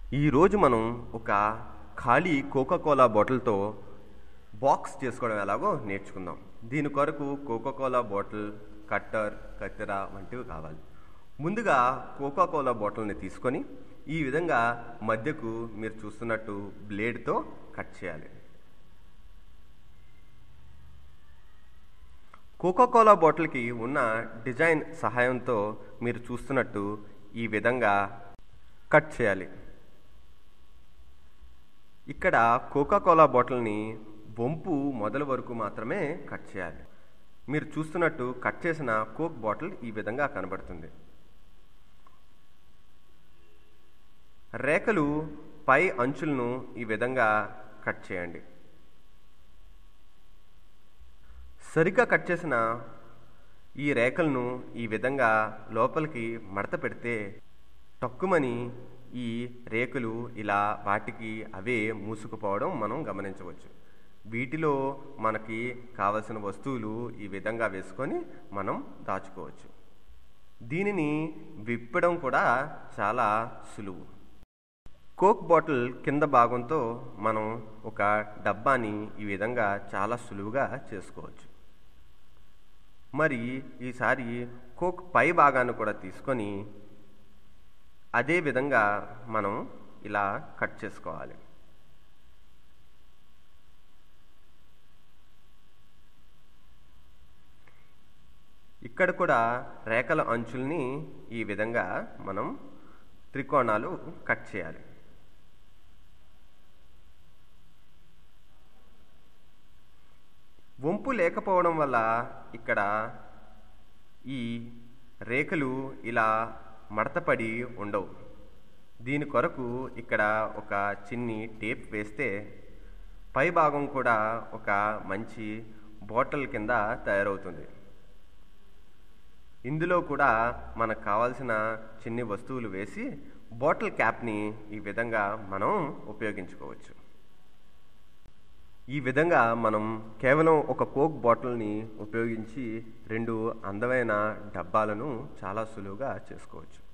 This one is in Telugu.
ఈరోజు మనం ఒక ఖాళీ కోకా కోలా బాటిల్తో బాక్స్ చేసుకోవడం ఎలాగో నేర్చుకుందాం దీని కొరకు కోకా కోలా బాటిల్ కట్టర్ కత్తెర వంటివి కావాలి ముందుగా కోకా కోలా బాటిల్ని తీసుకొని ఈ విధంగా మధ్యకు మీరు చూస్తున్నట్టు బ్లేడ్తో కట్ చేయాలి కోకా కోలా బాటిల్కి ఉన్న డిజైన్ సహాయంతో మీరు చూస్తున్నట్టు ఈ విధంగా కట్ చేయాలి ఇక్కడ కోకా కోలా బాటిల్ని వంపు మొదలు వరకు మాత్రమే కట్ చేయాలి మీరు చూస్తున్నట్టు కట్ చేసిన కోక్ బాటిల్ ఈ విధంగా కనబడుతుంది రేఖలు పై అంచులను ఈ విధంగా కట్ చేయండి సరిగ్గా కట్ చేసిన ఈ రేఖలను ఈ విధంగా లోపలికి మడత పెడితే తక్కువని ఈ రేకులు ఇలా వాటికి అవే మూసుకుపోవడం మనం గమనించవచ్చు వీటిలో మనకి కావలసిన వస్తువులు ఈ విధంగా వేసుకొని మనం దాచుకోవచ్చు దీనిని విప్పడం కూడా చాలా సులువు కోక్ బాటిల్ కింద భాగంతో మనం ఒక డబ్బాని ఈ విధంగా చాలా సులువుగా చేసుకోవచ్చు మరి ఈసారి కోక్ పై భాగాన్ని కూడా తీసుకొని అదే విధంగా మనం ఇలా కట్ చేసుకోవాలి ఇక్కడ కూడా రేఖల అంచుల్ని ఈ విధంగా మనం త్రికోణాలు కట్ చేయాలి వంపు లేకపోవడం వల్ల ఇక్కడ ఈ రేఖలు ఇలా మడతపడి ఉండవు దీని కొరకు ఇక్కడ ఒక చిన్ని టేప్ వేస్తే పై భాగం కూడా ఒక మంచి బాటిల్ కింద తయారవుతుంది ఇందులో కూడా మనకు కావాల్సిన చిన్ని వస్తువులు వేసి బాటిల్ క్యాప్ని ఈ విధంగా మనం ఉపయోగించుకోవచ్చు ఈ విధంగా మనం కేవలం ఒక కోక్ బాటిల్ని ఉపయోగించి రెండు అందమైన డబ్బాలను చాలా సులువుగా చేసుకోవచ్చు